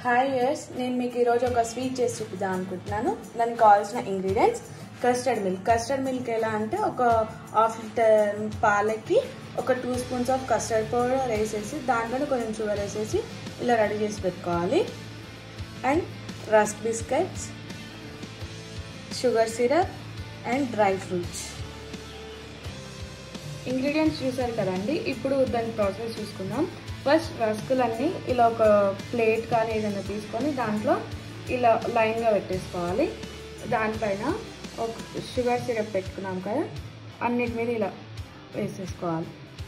hi yes నేను మీకు ఈరోజు ఒక స్వీట్ చేసి చూపిద్దాం అనుకుంటున్నాను దానికి కావాల్సిన ingredients custard milk custard milk ఎలా అంటే ఒక హాఫ్ లీటర్ పాలకి ఒక two spoons of custard powder వేసేసి దాంట్లో కొంచెం షుగర్ వేసేసి ఇలా రెడీ చేసి పెట్టుకోవాలి and rusk biscuits sugar syrup and dry fruits ingredients చూసారు కదండి ఇప్పుడు దాని ప్రాసెస్ చూసుకుందాం ఫస్ట్ రస్కులన్నీ ఇలా ఒక ప్లేట్ కానీ ఏదైనా తీసుకొని దాంట్లో ఇలా లైన్గా పెట్టేసుకోవాలి దానిపైన ఒక షుగర్ సిరప్ పెట్టుకున్నాం కదా అన్నిటి మీద ఇలా వేసేసుకోవాలి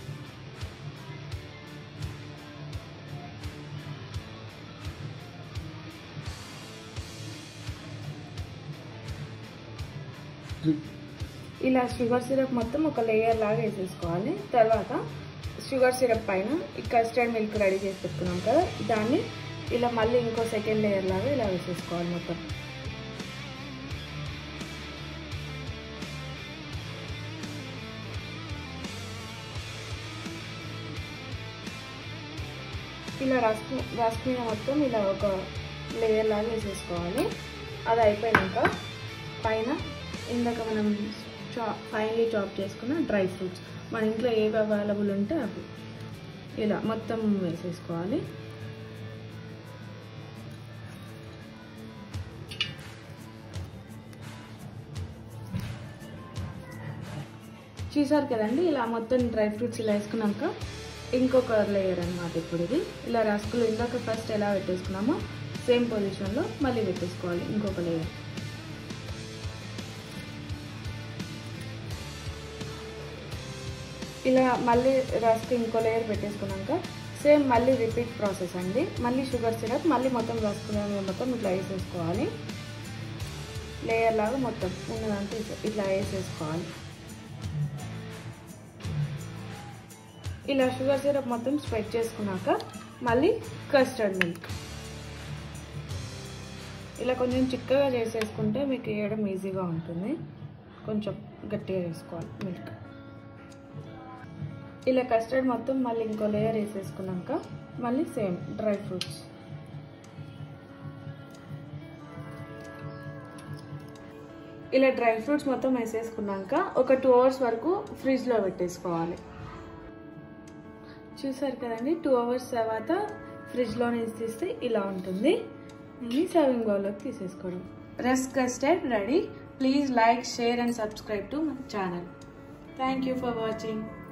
ఇలా షుగర్ సిరప్ మొత్తం ఒక లేయర్ లాగా వేసేసుకోవాలి తర్వాత షుగర్ సిరప్ పైన ఈ కస్టర్డ్ మిల్క్ రెడీ చేసి పెట్టుకున్నాం కదా దాన్ని ఇలా మళ్ళీ ఇంకో సెకండ్ లేయర్ లాగా ఇలా వేసేసుకోవాలి మొత్తం ఇలా రస్క్ రస్క్ మీద మొత్తం ఇలా ఒక లేయర్ లాగా వేసేసుకోవాలి అది అయిపోయాక పైన ఇందాక మనం చా ఫైనలీ చాప్ చేసుకున్న డ్రై ఫ్రూట్స్ మన ఇంట్లో ఏవి అవైలబుల్ ఉంటే అవి ఇలా మొత్తం వేసేసుకోవాలి చూసారు కదండి ఇలా మొత్తం డ్రై ఫ్రూట్స్ ఇలా వేసుకున్నాక ఇంకొక లేయర్ అనమాట ఇప్పుడు ఇది ఇలా రస్కులు ఇందాక ఫస్ట్ ఎలా పెట్టేసుకున్నామో సేమ్ పొజిషన్లో మళ్ళీ పెట్టేసుకోవాలి ఇంకొక లేయర్ ఇలా మళ్ళీ రస్క్ ఇంకో లేయర్ పెట్టేసుకున్నాక సేమ్ మళ్ళీ రిపీట్ ప్రాసెస్ అండి మళ్ళీ షుగర్ సిరప్ మళ్ళీ మొత్తం రస్క్ మొత్తం ఇట్లా వేసేసుకోవాలి లేయర్ లాగా మొత్తం ఉన్నదంతా ఇట్లా వేసేసుకోవాలి ఇలా షుగర్ సిరప్ మొత్తం స్ప్రెడ్ చేసుకున్నాక మళ్ళీ కస్టర్డ్ మిల్క్ ఇలా కొంచెం చిక్కగా చేసేసుకుంటే మీకు వేయడం ఈజీగా ఉంటుంది కొంచెం గట్టిగా వేసుకోవాలి మిల్క్ ఇలా కస్టర్డ్ మొత్తం మళ్ళీ ఇంకో లేయర్ వేసేసుకున్నాక మళ్ళీ సేమ్ డ్రై ఫ్రూట్స్ ఇలా డ్రై ఫ్రూట్స్ మొత్తం వేసేసుకున్నాక ఒక టూ అవర్స్ వరకు ఫ్రిడ్జ్లో పెట్టేసుకోవాలి చూసారు కదండి టూ అవర్స్ తర్వాత ఫ్రిడ్జ్లో నుంచి తీస్తే ఇలా ఉంటుంది దీన్ని సర్వింగ్ బౌల్లోకి తీసేసుకోవడం rusk custard ready please like share and subscribe to my channel thank you for watching